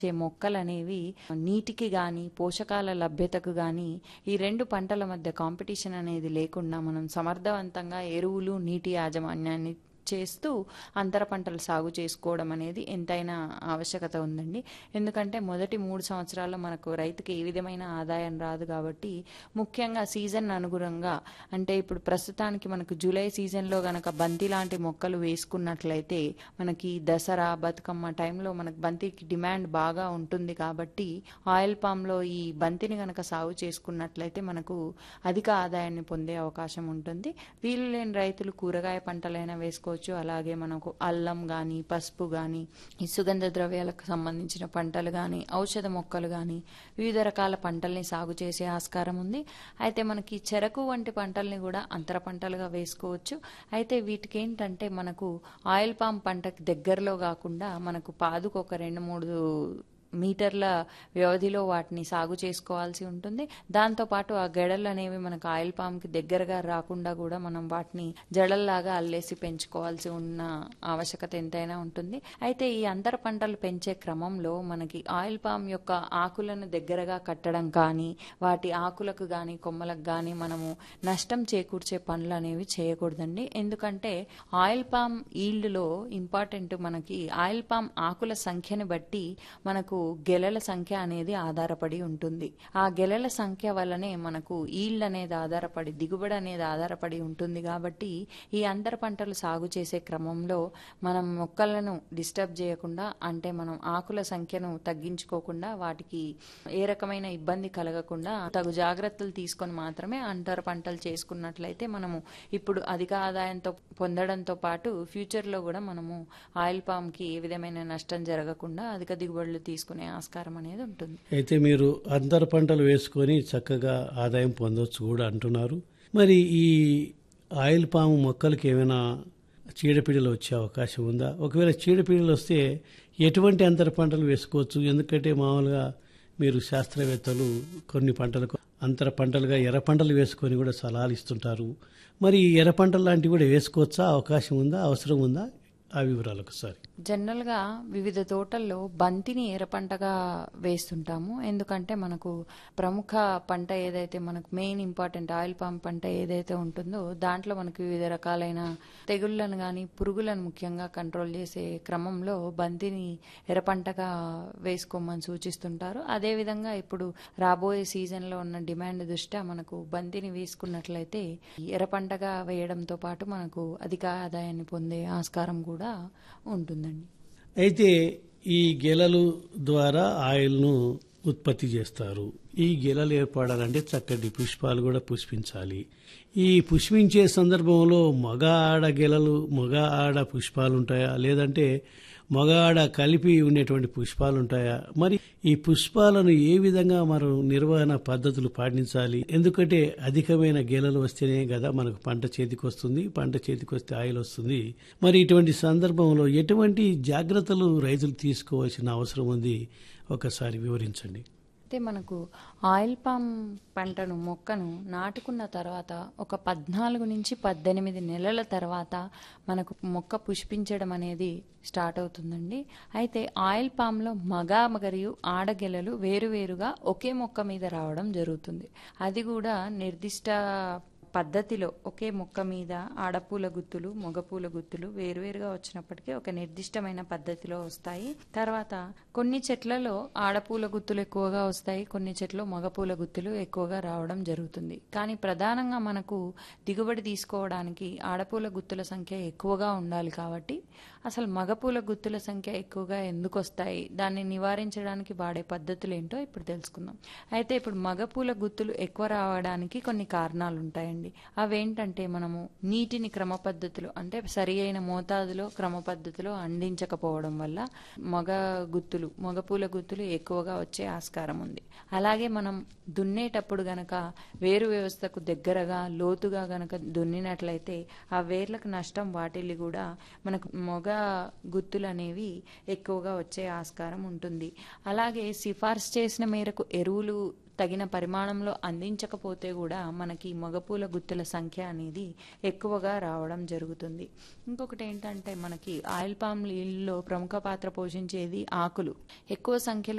వచ్చే మొక్కలనేవి నీటికి గాని పోషకాల లభ్యతకు గాని ఈ రెండు పంటల మధ్య కాంపిటీషన్ అనేది లేకుండా మనం సమర్థవంతంగా ఎరువులు నీటి యాజమాన్యాన్ని చేస్తూ అంతర పంటలు సాగు చేసుకోవడం అనేది ఎంతైనా ఆవశ్యకత ఉందండి ఎందుకంటే మొదటి మూడు సంవత్సరాల్లో మనకు రైతుకి ఏ విధమైన ఆదాయం రాదు కాబట్టి ముఖ్యంగా సీజన్ అనుగుణంగా అంటే ఇప్పుడు ప్రస్తుతానికి మనకు జూలై సీజన్లో గనక బంతి లాంటి మొక్కలు వేసుకున్నట్లయితే మనకి దసరా బతుకమ్మ టైంలో మనకు బంతికి డిమాండ్ బాగా ఉంటుంది కాబట్టి ఆయిల్ పామ్లో ఈ బంతిని గనక సాగు చేసుకున్నట్లయితే మనకు అధిక ఆదాయాన్ని పొందే అవకాశం ఉంటుంది వీలు లేని రైతులు కూరగాయ పంటలైనా వేసుకోవచ్చు అలాగే మనకు అల్లం గాని పసుపు గాని ఈ సుగంధ ద్రవ్యాలకు సంబంధించిన పంటలు గాని ఔషధ మొక్కలు గాని వివిధ రకాల పంటల్ని సాగు చేసే ఆస్కారం ఉంది అయితే మనకి చెరకు వంటి పంటల్ని కూడా అంతర పంటలుగా వేసుకోవచ్చు అయితే వీటికి ఏంటంటే మనకు ఆయిల్ పామ్ పంటకి దగ్గరలో కాకుండా మనకు పాదుకు ఒక రెండు మూడు మీటర్ల వ్యవధిలో వాటిని సాగు చేసుకోవాల్సి ఉంటుంది దాంతోపాటు ఆ గెడలు అనేవి మనకు ఆయిల్ పామ్కి దగ్గరగా రాకుండా కూడా మనం వాటిని జడల్లాగా అల్లేసి పెంచుకోవాల్సి ఉన్న ఆవశ్యకత ఎంతైనా ఉంటుంది అయితే ఈ అంతర పంటలు పెంచే క్రమంలో మనకి ఆయిల్ పామ్ యొక్క ఆకులను దగ్గరగా కట్టడం కానీ వాటి ఆకులకు కానీ కొమ్మలకు కానీ మనము నష్టం చేకూర్చే పనులు అనేవి చేయకూడదండి ఎందుకంటే ఆయిల్ పామ్ ఈల్డ్లో ఇంపార్టెంట్ మనకి ఆయిల్ పామ్ ఆకుల సంఖ్యని బట్టి మనకు గెలల సంఖ్య అనేది ఆధారపడి ఉంటుంది ఆ గెలల సంఖ్య వల్లనే మనకు ఈల్డ్ అనేది ఆధారపడి దిగుబడి అనేది ఆధారపడి ఉంటుంది కాబట్టి ఈ అంతర పంటలు సాగు చేసే క్రమంలో మనం మొక్కలను డిస్టర్బ్ చేయకుండా అంటే మనం ఆకుల సంఖ్యను తగ్గించుకోకుండా వాటికి ఏ రకమైన ఇబ్బంది కలగకుండా తగు జాగ్రత్తలు తీసుకొని మాత్రమే అంతర పంటలు చేసుకున్నట్లయితే మనము ఇప్పుడు అధిక ఆదాయంతో పొందడంతో పాటు ఫ్యూచర్లో కూడా మనము ఆయిల్ పామ్కి ఏ విధమైన నష్టం జరగకుండా అధిక దిగుబడులు తీసుకునే ఆస్కారం అనేది ఉంటుంది అయితే మీరు అంతర పంటలు వేసుకొని చక్కగా ఆదాయం పొందొచ్చు కూడా అంటున్నారు మరి ఈ ఆయిల్ పాము మొక్కలకి ఏమైనా చీడపీడలు వచ్చే అవకాశం ఉందా ఒకవేళ చీడపీడలు వస్తే ఎటువంటి అంతర పంటలు వేసుకోవచ్చు ఎందుకంటే మామూలుగా మీరు శాస్త్రవేత్తలు కొన్ని పంటలకు అంతర పంటలుగా ఎర్ర పంటలు వేసుకొని కూడా సలహాలు ఇస్తుంటారు మరి ఈ ఎర్ర పంటలు లాంటివి కూడా వేసుకోవచ్చా అవకాశం ఉందా అవసరం ఉందా ఆ వివరాలు ఒకసారి జనరల్ గా వివిధ తోటల్లో బంతిని ఎర్ర పంటగా వేస్తుంటాము ఎందుకంటే మనకు ప్రముఖ పంట ఏదైతే మనకు మెయిన్ ఇంపార్టెంట్ ఆయిల్ పామ్ పంట ఏదైతే ఉంటుందో దాంట్లో మనకు వివిధ రకాలైన తెగుళ్లను కానీ పురుగులను ముఖ్యంగా కంట్రోల్ చేసే క్రమంలో బంతిని ఎర్ర పంటగా వేసుకోమని సూచిస్తుంటారు అదేవిధంగా ఇప్పుడు రాబోయే సీజన్లో ఉన్న డిమాండ్ దృష్ట్యా మనకు బంతిని వేసుకున్నట్లయితే ఎర్ర పంటగా వేయడంతో పాటు మనకు అధిక ఆదాయాన్ని పొందే ఆస్కారం కూడా ఉంటుందండి అయితే ఈ గెలలు ద్వారా ఆయిల్ను ఉత్పత్తి చేస్తారు ఈ గెలలు ఏర్పడాలంటే చక్కటి పుష్పాలు కూడా పుష్పించాలి ఈ పుష్పించే సందర్భంలో మగ ఆడ గెలలు మగ ఆడ పుష్పాలు ఉంటాయా లేదంటే మగ ఆడ కలిపి ఉండేటువంటి పుష్పాలు ఉంటాయా మరి ఈ పుష్పాలను ఏ విధంగా మనం నిర్వహణ పద్ధతులు పాటించాలి ఎందుకంటే అధికమైన గెలలు వస్తేనే కదా మనకు పంట చేతికి వస్తుంది పంట చేతికి వస్తే ఆయిల్ వస్తుంది మరి ఇటువంటి సందర్భంలో ఎటువంటి జాగ్రత్తలు రైతులు తీసుకోవాల్సిన అవసరం ఉంది ఒకసారి వివరించండి అయితే మనకు ఆయిల్ పామ్ పంటను మొక్కను నాటుకున్న తర్వాత ఒక పద్నాలుగు నుంచి పద్దెనిమిది నెలల తర్వాత మనకు మొక్క పుష్పించడం అనేది స్టార్ట్ అవుతుందండి అయితే ఆయిల్ పామ్లో మగ మరియు ఆడగెలలు వేరువేరుగా ఒకే మొక్క మీద రావడం జరుగుతుంది అది కూడా నిర్దిష్ట పద్ధతిలో ఒకే మొక్క మీద ఆడపూల గుత్తులు మగపూల గుత్తులు వేరువేరుగా వచ్చినప్పటికీ ఒక నిర్దిష్టమైన పద్ధతిలో వస్తాయి తర్వాత కొన్ని చెట్లలో ఆడపూల గుత్తులు ఎక్కువగా వస్తాయి కొన్ని చెట్లు మగపూల గుత్తులు ఎక్కువగా రావడం జరుగుతుంది కానీ ప్రధానంగా మనకు దిగుబడి తీసుకోవడానికి ఆడపూల గుత్తుల సంఖ్య ఎక్కువగా ఉండాలి కాబట్టి అసలు మగపూల గుత్తుల సంఖ్య ఎక్కువగా ఎందుకు వస్తాయి దాన్ని నివారించడానికి వాడే పద్ధతులు ఏంటో ఇప్పుడు తెలుసుకుందాం అయితే ఇప్పుడు మగపూల గుత్తులు ఎక్కువ రావడానికి కొన్ని కారణాలు ఉంటాయండి అవేంటంటే మనము నీటిని క్రమ పద్ధతిలో అంటే సరి అయిన మోతాదులో క్రమ పద్ధతిలో అందించకపోవడం వల్ల మగ గుత్తులు మగపూల గుత్తులు ఎక్కువగా వచ్చే ఆస్కారం ఉంది అలాగే మనం దున్నేటప్పుడు గనక వేరు వ్యవస్థకు దగ్గరగా లోతుగా గనక దున్నినట్లయితే ఆ వేర్లకు నష్టం వాటిల్లి కూడా మనకు మొగ గుత్తులు అనేవి ఎక్కువగా వచ్చే ఆస్కారం ఉంటుంది అలాగే సిఫార్సు చేసిన మేరకు ఎరువులు తగిన పరిమాణంలో అందించకపోతే కూడా మనకి మగపూల గుత్తుల సంఖ్య అనేది ఎక్కువగా రావడం జరుగుతుంది ఇంకొకటి ఏంటంటే మనకి ఆయిల్ పామ్ లీల్లో ప్రముఖ పాత్ర పోషించేది ఆకులు ఎక్కువ సంఖ్యలో